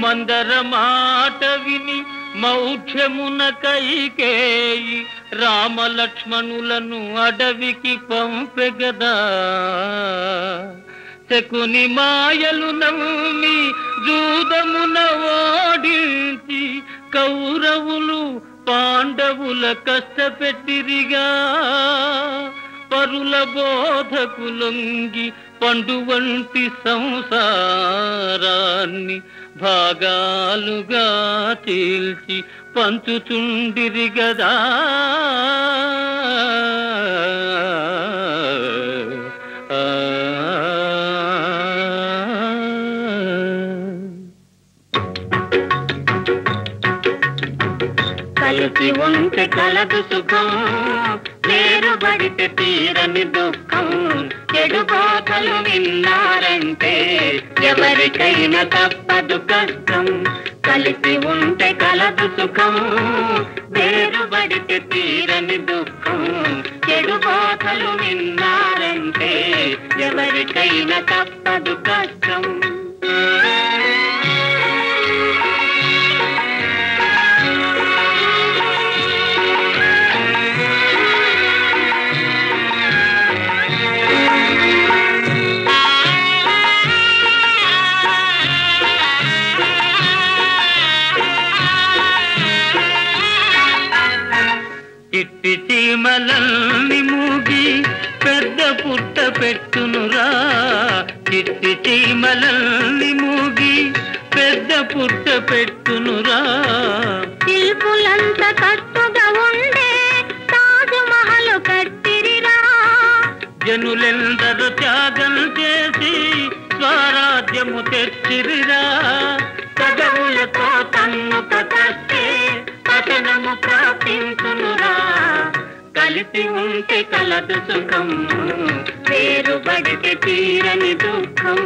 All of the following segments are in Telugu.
మందర మాట విని మౌఢ్యమున కైకేయి రామలక్ష్మణులను అడవికి పంపెగదా శకుని మాయలు నమ్మి జూదమున ఓడించి కౌరవులు పాండవుల కష్టపెట్టిరిగా పరుల బోధకులొంగి పండు వంటి సంసారాన్ని భాగాలుగా చీల్చి పంచుచుండిరి గదా ఆ కలిసి ఉంటే కలదు సుఖం వేరుబడితే తీరని దుఃఖం చెడు బాధలు విన్నారంటే ఎవరికైనా తప్పదు కష్టం కలిసి ఉంటే కలదు సుఖం వేరుబడితే తీరని దుఃఖం చెడు బాధలు విన్నారంటే ఎవరికైనా తప్పదు కష్టం చిట్టి చీమలల్ని మూగి పెద్ద పుట్ట పెట్టునురా చిట్టి చీమలల్ని మూగి పెద్ద పుట్ట పెట్టునురా శిల్పులంత కట్టుగా ఉండే తాజు మహల్ కట్టిరిరా జనులెందరూ త్యాగం చేసి స్వరాజ్యము తెచ్చిరిరా పదవులతో తన్ను కట్టే పతనము ప్రాప్తించునురా కలిసి ఉంటే కలదు సుఖం వేరుబడితే తీరని దుఃఖం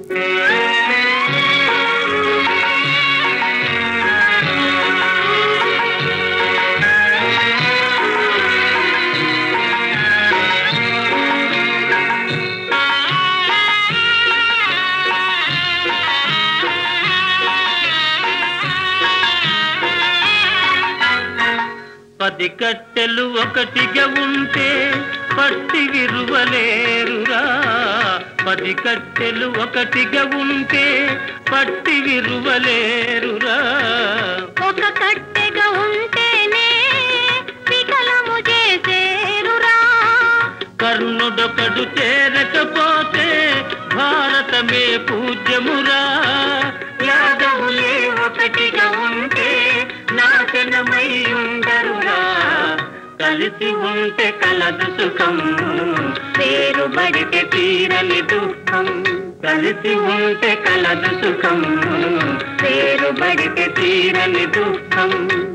పది కట్టెలు ఒకటిగా ఉంటే పట్టి విరువలేరురా పది కట్టెలు ఒకటిగా ఉంటే పట్టి విరువలేరురా ఒక కట్టెగా ఉంటేనే వికలము చేసేరురా కర్ణుడొకడు చేరకపోతే భారతమే పూజ్యమురా యాదవులే ఒకటిగా ఉంటే నాశనమై ఉండరురా కలిసి ఉంటే కలదు సుఖం వేరుబడితే తీరని దుఃఖం కలిసి ఉంటే కలదు సుఖం వేరుబడితే తీరని దుఃఖం